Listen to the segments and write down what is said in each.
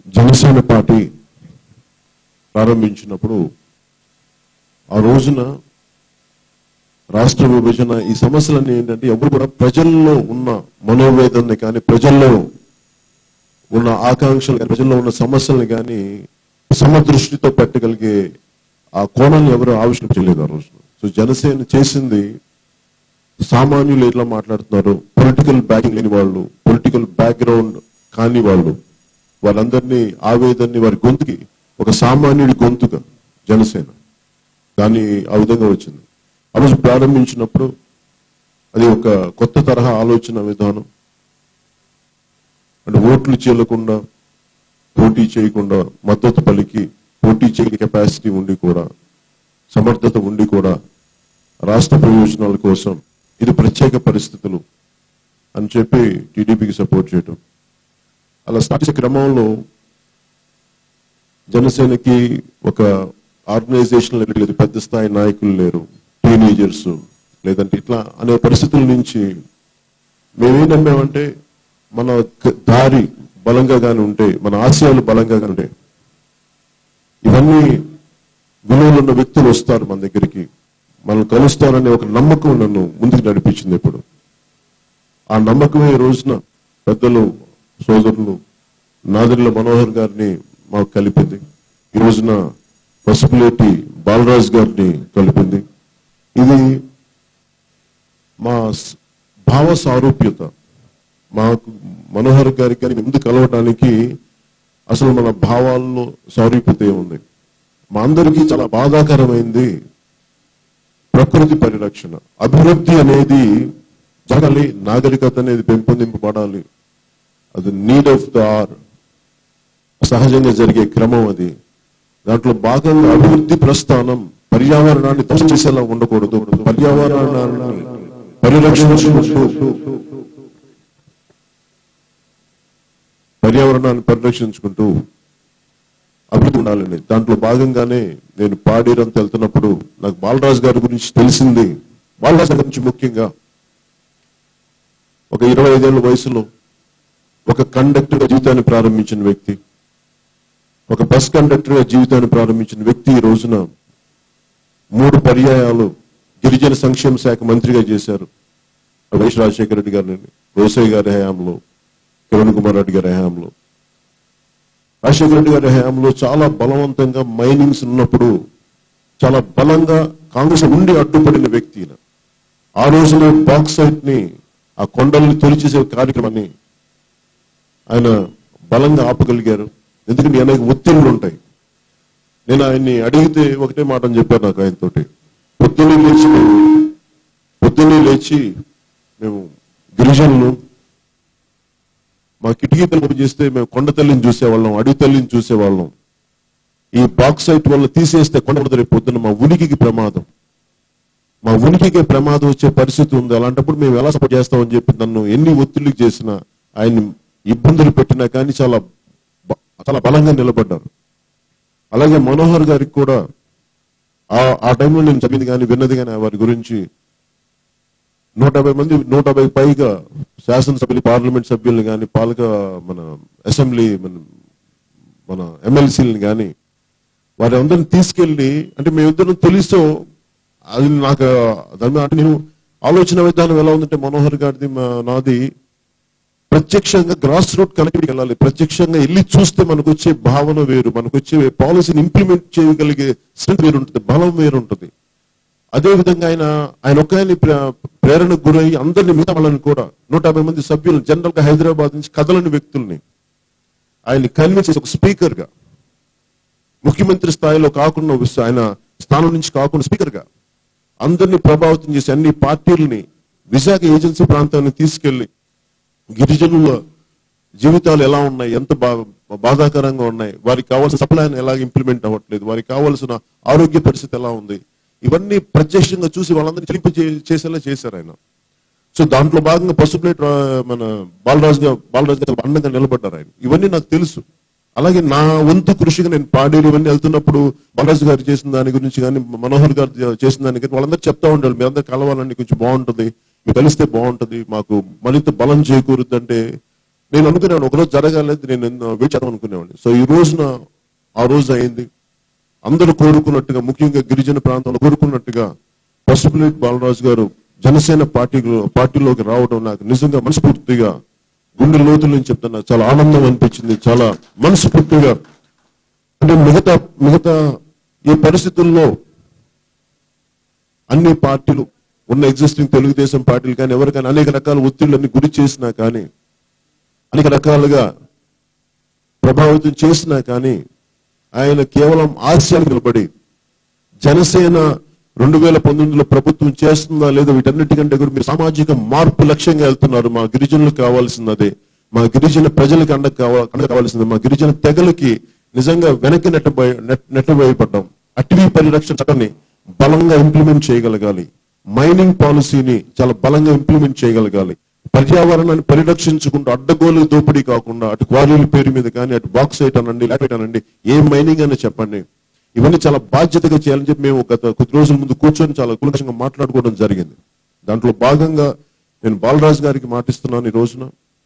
Janasena party ప్రారంభించినప్పుడు ఆ రోజున రాష్ట్ర విభజన ఈ సమస్యలన్నీ ఏంటంటే ఎవరు కూడా ప్రజల్లో ఉన్న మనోవేదనని కానీ ప్రజల్లో ఉన్న ఆకాంక్షలు కానీ ప్రజల్లో ఉన్న సమస్యల్ని కానీ సమదృష్టితో పెట్టగలిగే ఆ కోణాన్ని ఎవరు ఆవిష్కరించలేదు ఆ రోజున సో జనసేన చేసింది సామాన్యులు ఎట్లా మాట్లాడుతున్నారు పొలిటికల్ బ్యాకింగ్ లేని వాళ్ళు పొలిటికల్ బ్యాక్గ్రౌండ్ కాని వాళ్ళు వాళ్ళందరినీ ఆవేదనని వారి గొంతుకి ఒక సామాన్యుడి గొంతుగా జనసేన దాన్ని ఆ విధంగా వచ్చింది ఆ రోజు ప్రారంభించినప్పుడు అది ఒక కొత్త తరహా ఆలోచన విధానం అంటే ఓట్లు చేయకుండా పోటీ చేయకుండా మద్దతు పలికి పోటీ చేయగలిగే కెపాసిటీ ఉండి కూడా సమర్థత ఉండి కూడా రాష్ట్ర ప్రయోజనాల కోసం ఇది ప్రత్యేక పరిస్థితులు అని చెప్పి టీడీపీకి సపోర్ట్ చేయటం అలా స్టార్ట్ చేసే క్రమంలో జనసేనకి ఒక ఆర్గనైజేషన్ లేదు పెద్ద స్థాయి నాయకులు లేరు టీనేజర్స్ లేదంటే ఇట్లా అనే పరిస్థితుల నుంచి మేమేం నమ్మామంటే మన క- దారి బలంగా గాని ఉంటే మన ఆశయాలు బలంగా గాని ఉంటే ఇవన్నీ విలువలు ఉన్న వ్యక్తులు వస్తారు మన దగ్గరికి మనం కలుస్తారనే ఒక నమ్మకం నన్ను ముందుకు నడిపించింది ఇప్పుడు ఆ నమ్మకమే ఈ రోజున పెద్దలు సోదరులు నాదిర్ల మనోహర్ గారిని మాకు కలిపింది ఈ రోజున పసుపులేటి బాలరాజ్ గారిని కలిపింది ఇది మా స్- భావ సారూప్యత మాకు మనోహర్ గారి గారి ముందు కలవటానికి అసలు మన భావాల్లో సారూప్యత ఉంది మా అందరికీ చాలా బాధాకరమైంది ప్రకృతి పరిరక్షణ అభివృద్ధి అనేది జరగాలి నాగరికత అనేది పెంపొందింపబడాలి అది నీడ్ ఆఫ్ ద ఆర్ సహజంగా జరిగే క్రమం అది దాంట్లో భాగంగా అభివృద్ధి ప్రస్థానం పర్యావరణాన్ని ధ్వంసం చేసేలా ఉండకూడదు పర్యావరణాన్ని పరిరక్షించుకుంటూ పర్యావరణాన్ని పరిరక్షించుకుంటూ అభివృద్ధి ఉండాలని దాంట్లో భాగంగానే నేను పాడేరంత వెళ్తున్నప్పుడు నాకు బాలరాజు గారి గురించి తెలిసింది బాలరాజు గారి గురించి ముఖ్యంగా ఒక ఇరవై ఐదేళ్ల వయసులో ఒక కండక్టర్ జీవితాన్ని ప్రారంభించిన వ్యక్తి ఒక బస్ కండక్టర్ గా జీవితాన్ని ప్రారంభించిన వ్యక్తి ఈ రోజున మూడు పర్యాయాలు గిరిజన సంక్షేమ శాఖ మంత్రిగా చేశారు వైఎస్ రాజశేఖర రెడ్డి గారిని రోసయ్య గారి హయాంలో కిరణ్ కుమార్ రెడ్డి గారి హయాంలో రాజశేఖర రెడ్డి గారి హయాంలో చాలా బలవంతంగా మైనింగ్స్ ఉన్నప్పుడు చాలా బలంగా కాంగ్రెస్ ఉండి అడ్డుపడిన వ్యక్తి ఈయన. ఆ రోజున బాక్సైట్ ని ఆ కొండల్ని తొలిచేసే కార్యక్రమాన్ని ఆయన బలంగా ఆపగలిగారు ఎందుకంటే అనేక ఒత్తిళ్లు ఉంటాయి నేను ఆయన్ని అడిగితే ఒకటే మాట అని చెప్పారు నాకు ఆయనతోటి పొద్దున్నే లేచి మేము పొద్దున్నే లేచి మేము గిరిజనులు మా కిటికీ తలుపు చేస్తే మేము కొండ తల్లిని చూసేవాళ్ళం అడవి తల్లిని చూసేవాళ్ళం ఈ బాక్సైట్ వల్ల తీసేస్తే కొండ మీద రేపు పొద్దున్న మా ఉనికికి ప్రమాదం మా ఉనికికి ప్రమాదం వచ్చే పరిస్థితి ఉంది అలాంటప్పుడు మేము ఎలా సపోర్ట్ చేస్తామని చెప్పి నన్ను ఎన్ని ఒత్తిళ్లు చేసినా ఆయన ఇబ్బందులు పెట్టినా కానీ చాలా బ- చాలా బలంగా నిలబడ్డారు అలాగే మనోహర్ గారికి కూడా ఆ ఆ టైంలో నేను చదివింది కానీ విన్నది కానీ వారి గురించి నూట యాభై మంది నూట యాభై పైగా శాసనసభ్యులు పార్లమెంట్ సభ్యుల్ని కానీ పాలక మన అసెంబ్లీ మన మన ఎమ్మెల్సీలని కానీ వారి అందరిని తీసుకెళ్లి అంటే మేమిద్దరం తెలుసో అది నాకు దాని మీద అంటే నేను ఆలోచన విధానం ఎలా ఉందంటే మనోహర్ గారిది మా- నాది ప్రత్యక్షంగా గ్రాస్ రూట్ కనెక్టివిటీ వెళ్ళాలి ప్రత్యక్షంగా వెళ్ళి చూస్తే మనకు వచ్చే భావన వేరు మనకు వచ్చే పాలసీని ఇంప్లిమెంట్ చేయగలిగే స్ట్రెంత్ వేరు ఉంటుంది బలం వేరు ఉంటుంది అదే విధంగా ఆయన ఆయన ఒక్క ఆయన ప్ర- ప్రేరణకు గురై అందరిని మిగతా వాళ్ళని కూడా నూట యాభై మంది సభ్యులు జనరల్ గా హైదరాబాద్ నుంచి కదలని వ్యక్తుల్ని ఆయన కన్విన్స్ చేసి ఒక స్పీకర్ గా ముఖ్యమంత్రి స్థాయిలో కాకుండా ఒక ఆయన స్థానం నుంచి కాకుండా స్పీకర్ గా అందరినీ ప్రభావితం చేసి అన్ని పార్టీలని విశాఖ ఏజెన్సీ ప్రాంతాన్ని తీసుకెళ్లి గిరిజనుల జీవితాలు ఎలా ఉన్నాయి ఎంత బా బాధాకరంగా ఉన్నాయి వారికి కావాల్సిన సప్లైన్ ఎలా ఇంప్లిమెంట్ అవ్వట్లేదు వారికి కావాల్సిన ఆరోగ్య పరిస్థితి ఎలా ఉంది ఇవన్నీ ప్రత్యక్షంగా చూసి వాళ్ళందరినీ చెలింపు చే- చేసేలా చేశారు ఆయన సో దాంట్లో భాగంగా పసుపులేట్ రా- మన బాలరాజు గారు బాలరాజు గారు అండంగా నిలబడ్డారు ఆయన ఇవన్నీ నాకు తెలుసు అలాగే నా వంతు కృషిగా నేను పాడేరు ఇవన్నీ వెళ్తున్నప్పుడు బాలరాజు గారు చేసిన దాని గురించి కానీ మనోహర్ గారు చేసిన దాని కానీ వాళ్ళందరూ చెప్తా ఉండాలి మీ అందరూ కలవాలని కొంచెం బాగుంటుంది మీరు కలిస్తే బాగుంటుంది మాకు మరింత బలం చేకూరుద్ది అంటే నేను అనుకున్నాను ఒకరోజు జరగాలేదు నేను ఎన్నో వెయిట్ చేద్దాం అనుకునేవాడిని సో ఈ రోజున ఆ రోజు అయింది అందరూ కోరుకున్నట్టుగా ముఖ్యంగా గిరిజన ప్రాంతంలో కోరుకున్నట్టుగా పసుపులేటి బాలరాజు గారు జనసేన పార్టీలో పార్టీలోకి రావడం నాకు నిజంగా మనస్ఫూర్తిగా గుండె లోతుల నుంచి చెప్తాను నాకు చాలా ఆనందం అనిపించింది చాలా మనస్ఫూర్తిగా అంటే మిగతా మిగతా ఈ పరిస్థితుల్లో అన్ని పార్టీలు ఉన్న ఎగ్జిస్టింగ్ తెలుగుదేశం పార్టీలు కానీ ఎవరికైనా అనేక రకాల ఒత్తిళ్లన్నీ గురి చేసినా కానీ అనేక రకాలుగా ప్రభావితం చేసినా కానీ ఆయన కేవలం ఆశయాలు నిలబడి జనసేన రెండు వేల పంతొమ్మిదిలో ప్రభుత్వం చేస్తుందా లేదా వీటన్నిటికంటే కూడా మీరు సామాజిక మార్పు లక్ష్యంగా వెళ్తున్నారు మా గిరిజనులకు కావాల్సింది అదే మా గిరిజన ప్రజలకు అండ కావా అండ కావాల్సింది మా గిరిజన తెగలకి నిజంగా వెనక్కి నెట్టబోయి నెట్ నెట్టబోయబడ్డాం అటవీ పరిరక్షణ చట్టాన్ని బలంగా ఇంప్లిమెంట్ చేయగలగాలి మైనింగ్ పాలసీని చాలా బలంగా ఇంప్లిమెంట్ చేయగలగాలి పర్యావరణాన్ని పరిరక్షించుకుంటూ అడ్డగోలు దోపిడీ కాకుండా అటు క్వారీల పేరు మీద కానీ అటు బాక్సైట్ అనండి లాటైట్ అనండి ఏ మైనింగ్ అని చెప్పండి ఇవన్నీ చాలా బాధ్యతగా చేయాలని చెప్పి మేము గత కొద్ది రోజుల ముందు కూర్చొని చాలా కులకంగా మాట్లాడుకోవడం జరిగింది దాంట్లో భాగంగా నేను బాలరాజు గారికి మాటిస్తున్నాను ఈ రోజున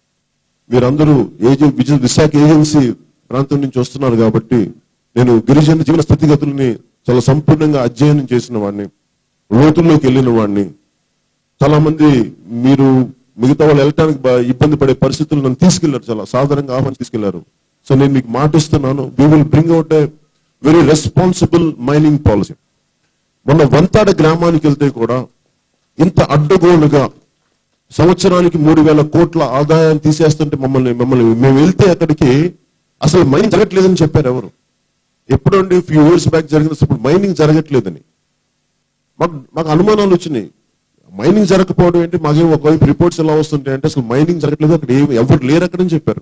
మీరందరూ ఏజెన్ విజ- విశాఖ ఏజెన్సీ ప్రాంతం నుంచి వస్తున్నారు కాబట్టి నేను గిరిజన జీవన స్థితిగతుల్ని చాలా సంపూర్ణంగా అధ్యయనం చేసిన వాడిని లోతుల్లోకి వెళ్ళిన వాడిని చాలా మంది మీరు మిగతా వాళ్ళు వెళ్ళటానికి బా- ఇబ్బంది పడే పరిస్థితులు నన్ను తీసుకెళ్లారు చాలా సాధారణంగా ఆహ్వానం తీసుకెళ్లారు సో నేను మీకు మాటిస్తున్నాను we will bring out a very responsible mining policy మొన్న వంతాడ గ్రామానికి వెళ్తే కూడా ఇంత అడ్డగోలుగా సంవత్సరానికి మూడు వేల కోట్ల ఆదాయాన్ని తీసేస్తుంటే మమ్మల్ని మమ్మల్ని మేము వెళ్తే అక్కడికి అసలు మైనింగ్ జరగట్లేదని చెప్పారు ఎవరు ఎప్పుడండి ఫ్యూ ఇయర్స్ బ్యాక్ జరిగిన ఇప్పుడు మైనింగ్ జరగట్లేదని మాకు మాకు అనుమానాలు వచ్చినాయి మైనింగ్ జరగకపోవడం ఏంటి మాకేం ఒకవైపు రిపోర్ట్స్ ఎలా వస్తుంటాయి అంటే అసలు మైనింగ్ జరగట్లేదు అక్కడ ఏమి ఎవరు లేరు అక్కడని చెప్పారు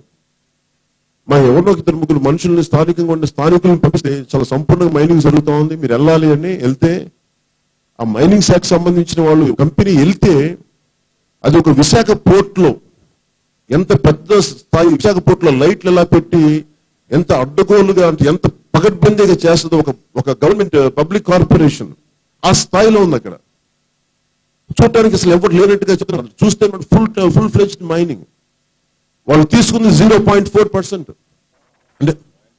మా ఎవరినో ఒక ఇద్దరు ముగ్గురు మనుషుల్ని స్థానికంగా ఉండే స్థానికులను పంపిస్తే చాలా సంపూర్ణంగా మైనింగ్ జరుగుతా ఉంది మీరు వెళ్ళాలి అని వెళ్తే ఆ మైనింగ్ శాఖకు సంబంధించిన వాళ్ళు కంపెనీ వెళ్తే అది ఒక విశాఖ పోర్ట్ లో ఎంత పెద్ద స్థాయి విశాఖ పోర్ట్ లో లైట్లు ఎలా పెట్టి ఎంత అడ్డగోలుగా అంటే ఎంత పగడ్బందీగా చేస్తుందో ఒక ఒక గవర్నమెంట్ పబ్లిక్ కార్పొరేషన్ ఆ స్థాయిలో ఉంది అక్కడ చూడటానికి అసలు ఎవరు లేనట్టుగా చెప్తున్నారు చూస్తే ఫుల్ ఫుల్ ఫ్లెజ్డ్ మైనింగ్ వాళ్ళు తీసుకుంది జీరో పాయింట్ ఫోర్ పర్సెంట్ అంటే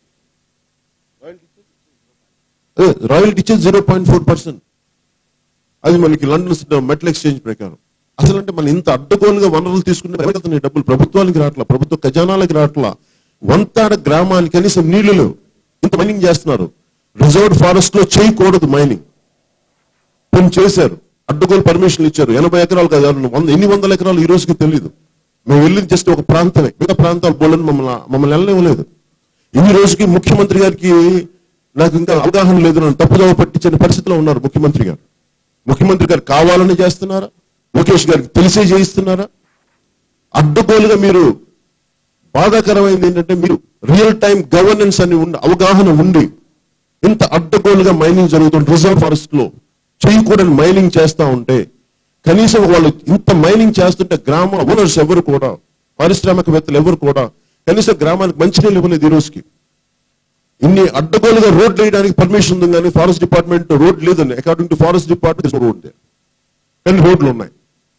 రాయల్టీ ఇచ్చేది జీరో పాయింట్ ఫోర్ పర్సెంట్ అది మనకి లండన్ మెటల్ ఎక్స్చేంజ్ ప్రకారం అసలు అంటే మనం ఇంత అడ్డగోలుగా వనరులు తీసుకుంటే ఎవరికెళ్తున్నాయి డబ్బులు ప్రభుత్వానికి రావట్లా ప్రభుత్వ ఖజానాలకి రావట్లా వంతాడ గ్రామానికి కనీసం నీళ్లు లేవు ఇంత మైనింగ్ చేస్తున్నారు రిజర్వ్ ఫారెస్ట్ లో చేయకూడదు మైనింగ్ కొన్ని చేశారు అడ్డగోలు పర్మిషన్లు ఇచ్చారు ఎనభై ఎకరాలు కాదు వంద ఎన్ని వందల ఎకరాలు ఈ రోజుకి తెలియదు మేము వెళ్ళింది జస్ట్ ఒక ప్రాంతమే మిగతా ప్రాంతాలు బోలని మమ్మల్ని మమ్మల్ని వెళ్ళనివ్వలేదు ఈ రోజుకి ముఖ్యమంత్రి గారికి నాకు ఇంకా అవగాహన లేదు నన్ను తప్పుదోవ పట్టించని పరిస్థితిలో ఉన్నారు ముఖ్యమంత్రి గారు ముఖ్యమంత్రి గారు కావాలని చేస్తున్నారా లోకేష్ గారికి తెలిసే చేయిస్తున్నారా అడ్డగోలుగా మీరు బాధాకరమైంది ఏంటంటే మీరు రియల్ టైం గవర్నెన్స్ అని ఉన్న అవగాహన ఉండి ఇంత అడ్డగోలుగా మైనింగ్ జరుగుతుంది రిజర్వ్ ఫారెస్ట్ లో చేయకూడని మైనింగ్ చేస్తా ఉంటే కనీసం వాళ్ళు ఇంత మైనింగ్ చేస్తుంటే గ్రామ ఓనర్స్ ఎవరు కూడా పారిశ్రామికవేత్తలు ఎవరు కూడా కనీసం గ్రామానికి మంచినీళ్ళు ఇవ్వలేదు ఈ రోజుకి ఇన్ని అడ్డగోలుగా రోడ్లు వేయడానికి పర్మిషన్ ఉంది కానీ ఫారెస్ట్ డిపార్ట్మెంట్ రోడ్ లేదని according to forest department road ఉంది కానీ రోడ్లు ఉన్నాయి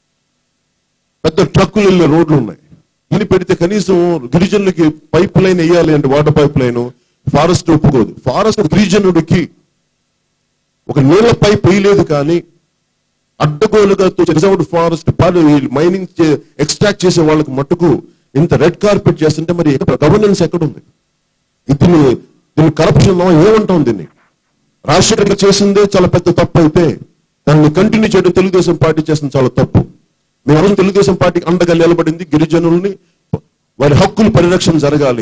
పెద్ద ట్రక్కులు వెళ్ళే రోడ్లు ఉన్నాయి ఇన్ని పెడితే కనీసం గిరిజనులకి పైప్ లైన్ వేయాలి అంటే వాటర్ పైప్ లైన్ ఫారెస్ట్ ఒప్పుకోదు ఫారెస్ట్ గిరిజనుడికి ఒక నీళ్ల పైప్ వేయలేదు కానీ అడ్డగోలుగా రిజర్వ్డ్ ఫారెస్ట్ మైనింగ్ ఎక్స్ట్రాక్ట్ చేసే వాళ్ళకి మట్టుకు ఇంత రెడ్ కార్పెట్ చేస్తుంటే మరి గవర్నెన్స్ ఎక్కడుంది దీన్ని దీన్ని కరప్షన్ ఏమంటాం దీన్ని రాజశేఖర్ గారు చేసిందే చాలా పెద్ద తప్పు అయితే దాన్ని కంటిన్యూ చేయడం తెలుగుదేశం పార్టీ చేసిన చాలా తప్పు మేము ఆ రోజు తెలుగుదేశం పార్టీకి అండగా నిలబడింది గిరిజనుల్ని వారి హక్కుల పరిరక్షణ జరగాలి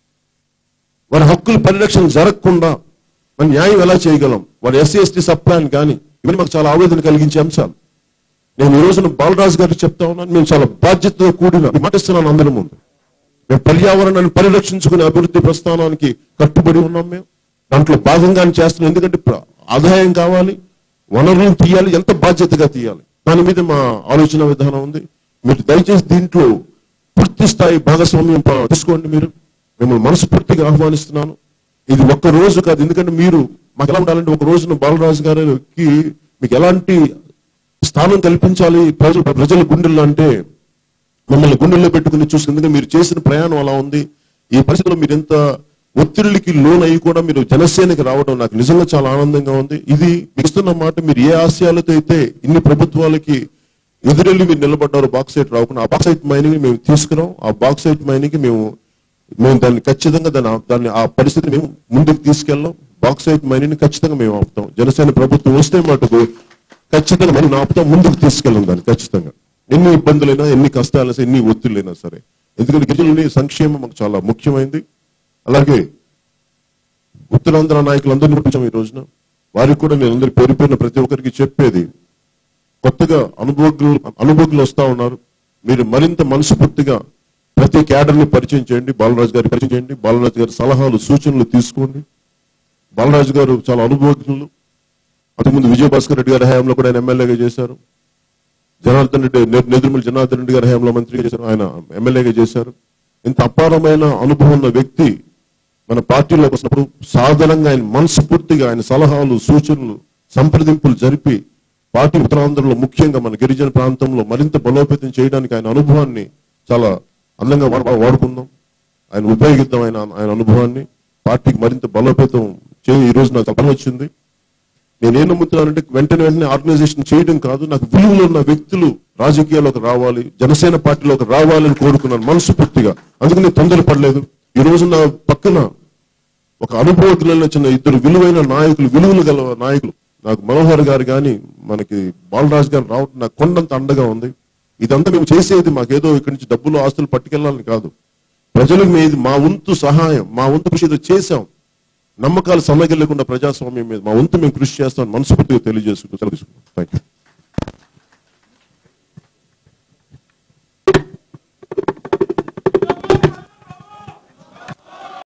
వారి హక్కుల పరిరక్షణ జరగకుండా మన న్యాయం ఎలా చేయగలం వారి ఎస్సీ ఎస్టీ సబ్ ప్లాన్ కానీ ఇవన్నీ మాకు చాలా ఆవేదన కలిగించే అంశాలు నేను ఈ రోజున బాలరాజు గారికి చెప్తా ఉన్నాను మేము చాలా బాధ్యతతో కూడిన మాటిస్తున్నాను అందరి ముందు మేము పర్యావరణాన్ని పరిరక్షించుకునే అభివృద్ధి ప్రస్థానానికి కట్టుబడి ఉన్నాం మేము దాంట్లో భాగంగానే చేస్తున్నాం ఎందుకంటే ప్ర- ఆదాయం కావాలి వనరులను తీయాలి ఎంత బాధ్యతగా తీయాలి దాని మీద మా ఆలోచన విధానం ఉంది మీరు దయచేసి దీంట్లో పూర్తి స్థాయి భాగస్వామ్యం ప- తీసుకోండి మీరు మిమ్మల్ని మనస్ఫూర్తిగా ఆహ్వానిస్తున్నాను ఇది ఒక్క రోజు కాదు ఎందుకంటే మీరు మాకు ఎలా ఉండాలంటే ఒక రోజున బాలరాజు గారికి మీకు ఎలాంటి స్థానం కల్పించాలి ప్రజలు ప్రజల గుండెల్లో అంటే మిమ్మల్ని గుండెల్లో పెట్టుకుని చూసి ఎందుకంటే మీరు చేసిన ప్రయాణం అలా ఉంది ఈ పరిస్థితిలో మీరు ఎంత ఒత్తిడికి లోన్ అయ్యి కూడా మీరు జనసేనకి రావడం నాకు నిజంగా చాలా ఆనందంగా ఉంది ఇది మీకు ఇస్తున్న మాట మీరు ఏ ఆశయాలతో అయితే ఇన్ని ప్రభుత్వాలకి ఎదురెళ్ళి మీరు నిలబడ్డారు బాక్సైట్ రాకుండా ఆ బాక్సైట్ మైనింగ్ మేము తీసుకున్నాం ఆ బాక్సైట్ మైనింగ్ మేము మేము దాన్ని ఖచ్చితంగా దాన్ని దాన్ని ఆ పరిస్థితిని మేము ముందుకు తీసుకెళ్ళాం బాక్సైట్ మైనింగ్ ఖచ్చితంగా మేము ఆపుతాం జనసేన ప్రభుత్వం వస్తే మటుకు ఖచ్చితంగా మనం ఆపుతాం ముందుకు తీసుకెళ్ళాం దాన్ని ఖచ్చితంగా ఎన్ని ఇబ్బందులైనా ఎన్ని కష్టాలైనా ఎన్ని ఒత్తిళ్ళైనా సరే ఎందుకంటే గిరిజనుల సంక్షేమం మాకు చాలా ముఖ్యమైనది అలాగే ఉత్తరాంధ్ర నాయకులందరినీ పిలిచాం ఈ రోజున వారికి కూడా నేను అందరి పేరు పేరున ప్రతి ఒక్కరికి చెప్పేది కొత్తగా అనుభవజ్ఞులు అనుభవజ్ఞులు వస్తా ఉన్నారు మీరు మరింత మనస్ఫూర్తిగా ప్రతి క్యాడర్ని పరిచయం చేయండి బాలరాజు గారి పరిచయం చేయండి బాలరాజు గారి సలహాలు సూచనలు తీసుకోండి బాలరాజు గారు చాలా అనుభవజ్ఞులు అంతకుముందు విజయభాస్కర్ రెడ్డి గారి హయాంలో కూడా ఆయన ఎమ్మెల్యేగా చేశారు జనార్దన్ రెడ్డి నె- నెదురుమల్లి జనార్దన్ రెడ్డి గారి హయాంలో మంత్రిగా చేశారు ఆయన ఎమ్మెల్యేగా చేశారు ఇంత అపారమైన అనుభవం ఉన్న వ్యక్తి మన పార్టీలోకి వచ్చినప్పుడు సాధారణంగా ఆయన మనస్ఫూర్తిగా ఆయన సలహాలు సూచనలు సంప్రదింపులు జరిపి పార్టీ ఉత్తరాంధ్రలో ముఖ్యంగా మన గిరిజన ప్రాంతంలో మరింత బలోపేతం చేయడానికి ఆయన అనుభవాన్ని చాలా అందంగా వాడు- వాడుకుందాం ఆయన ఉపయోగిద్దాం ఆయన ఆయన అనుభవాన్ని పార్టీకి మరింత బలోపేతం చే ఈ రోజు నాకు పని వచ్చింది నేనేం నమ్ముతున్నానంటే వెంటనే వెంటనే ఆర్గనైజేషన్ చేయడం కాదు నాకు విలువలు ఉన్న వ్యక్తులు రాజకీయాల్లోకి రావాలి జనసేన పార్టీలోకి రావాలని కోరుకున్నాను మనస్ఫూర్తిగా అందుకని నేను తొందరపడలేదు ఈ రోజు నా పక్కన ఒక అనుభవజ్ఞులలో వచ్చిన ఇద్దరు విలువైన నాయకులు విలువలు గల నాయకులు నాకు మనోహర్ గారు కానీ మనకి బాలరాజ్ గారు రావడం నాకు కొండంత అండగా ఉంది ఇదంతా మేము చేసేది మాకేదో ఇక్కడి నుంచి డబ్బులు ఆస్తులు పట్టుకెళ్ళాలని కాదు ప్రజలకు మీద మా వంతు సహాయం మా వంతు కృషి ఏదో చేశాం నమ్మకాలు సమగెళ్ళకుండా ప్రజాస్వామ్యం మీద మా వంతు మేము కృషి చేస్తామని మనస్ఫూర్తిగా తెలియజేసుకుంటూ సెలవు తీసుకుంటాం థ్యాంక్ యూ